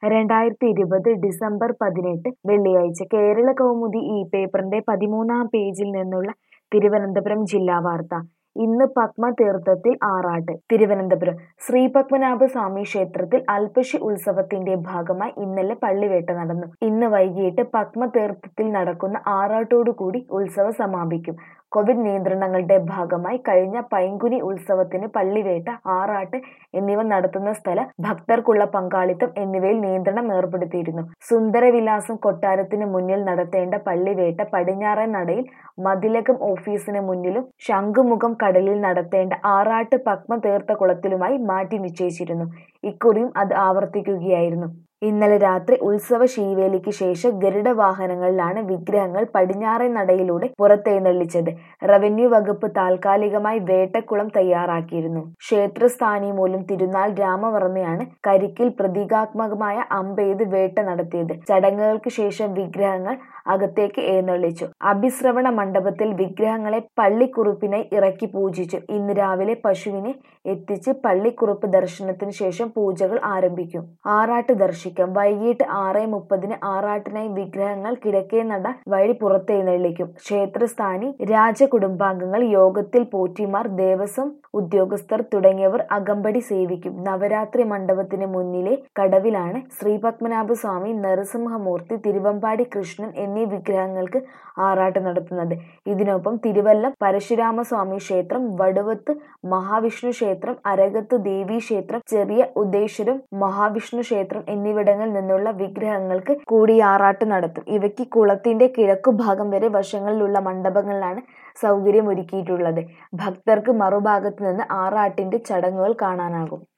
രണ്ടായിരത്തി ഇരുപത് ഡിസംബർ പതിനെട്ട് വെള്ളിയാഴ്ച കേരള കൗമുദി ഈ പേപ്പറിന്റെ പതിമൂന്നാം പേജിൽ നിന്നുള്ള തിരുവനന്തപുരം ജില്ലാ വാർത്ത ഇന്ന് പത്മതീർത്ഥത്തിൽ ആറാട്ട് തിരുവനന്തപുരം ശ്രീ പത്മനാഭ സ്വാമി ക്ഷേത്രത്തിൽ അൽപ്പശി ഉത്സവത്തിന്റെ ഭാഗമായി ഇന്നലെ പള്ളിവേട്ട നടന്നു ഇന്ന് വൈകിട്ട് പത്മതീർത്ഥത്തിൽ നടക്കുന്ന ആറാട്ടോടുകൂടി ഉത്സവം സമാപിക്കും കോവിഡ് നിയന്ത്രണങ്ങളുടെ ഭാഗമായി കഴിഞ്ഞ പൈങ്കുനി ഉത്സവത്തിന് പള്ളിവേട്ട ആറാട്ട് എന്നിവ നടത്തുന്ന സ്ഥലം ഭക്തർക്കുള്ള പങ്കാളിത്തം എന്നിവയിൽ നിയന്ത്രണം ഏർപ്പെടുത്തിയിരുന്നു സുന്ദരവിലാസം കൊട്ടാരത്തിന് മുന്നിൽ നടത്തേണ്ട പള്ളിവേട്ട പടിഞ്ഞാറൻ നടയിൽ മതിലകം ഓഫീസിന് മുന്നിലും ശംഖുമുഖം കടലിൽ നടത്തേണ്ട ആറാട്ട് പത്മതീർത്ഥ കുളത്തിലുമായി മാറ്റി നിശ്ചയിച്ചിരുന്നു ഇക്കുറിയും അത് ആവർത്തിക്കുകയായിരുന്നു ഇന്നലെ രാത്രി ഉത്സവ ശീവേലിക്ക് ശേഷം ഗരുഡ വാഹനങ്ങളിലാണ് വിഗ്രഹങ്ങൾ പടിഞ്ഞാറൻ നടയിലൂടെ പുറത്തെഴുന്നള്ളിച്ചത് റവന്യൂ വകുപ്പ് താൽക്കാലികമായി വേട്ടക്കുളം തയ്യാറാക്കിയിരുന്നു ക്ഷേത്രസ്ഥാനി മൂലം തിരുനാൾ രാമവർമ്മയാണ് കരിക്കിൽ പ്രതീകാത്മകമായ അമ്പെയ്ത് വേട്ട നടത്തിയത് ചടങ്ങുകൾക്ക് ശേഷം വിഗ്രഹങ്ങൾ അകത്തേക്ക് എഴുന്നള്ളിച്ചു അഭിശ്രവണ മണ്ഡപത്തിൽ വിഗ്രഹങ്ങളെ പള്ളിക്കുറുപ്പിനായി ഇറക്കി പൂജിച്ചു ഇന്ന് രാവിലെ പശുവിനെ എത്തിച്ച് പള്ളിക്കുറുപ്പ് ദർശനത്തിന് ശേഷം പൂജകൾ ആരംഭിക്കും ആറാട്ട് ദർശിക്കാം വൈകിട്ട് ആറ് മുപ്പതിന് ആറാട്ടിനായി വിഗ്രഹങ്ങൾ കിഴക്കേ നട വഴി പുറത്തെഴുന്നള്ളിക്കും ക്ഷേത്രസ്ഥാനി രാജകുടുംബാംഗങ്ങൾ യോഗത്തിൽ പോറ്റിമാർ ദേവസ്വം ഉദ്യോഗസ്ഥർ തുടങ്ങിയവർ അകമ്പടി സേവിക്കും നവരാത്രി മണ്ഡപത്തിന് മുന്നിലെ കടവിലാണ് ശ്രീപത്മനാഭ സ്വാമി നരസിംഹമൂർത്തി തിരുവമ്പാടി കൃഷ്ണൻ എന്നീ വിഗ്രഹങ്ങൾക്ക് ആറാട്ട് നടത്തുന്നത് ഇതിനൊപ്പം തിരുവല്ലം പരശുരാമസ്വാമി ക്ഷേത്രം വടുവത്ത് മഹാവിഷ്ണു ക്ഷേത്രം അരകത്ത് ദേവി ക്ഷേത്രം ചെറിയ ഉദ്ദേശ്വരം മഹാവിഷ്ണു ക്ഷേത്രം എന്നിവിടങ്ങളിൽ നിന്നുള്ള വിഗ്രഹങ്ങൾക്ക് കൂടി ആറാട്ട് നടത്തും ഇവയ്ക്ക് കുളത്തിന്റെ കിഴക്കുഭാഗം വരെ വശങ്ങളിലുള്ള മണ്ഡപങ്ങളിലാണ് സൗകര്യം ഒരുക്കിയിട്ടുള്ളത് ഭക്തർക്ക് മറുഭാഗത്ത് നിന്ന് ആറാട്ടിന്റെ ചടങ്ങുകൾ കാണാനാകും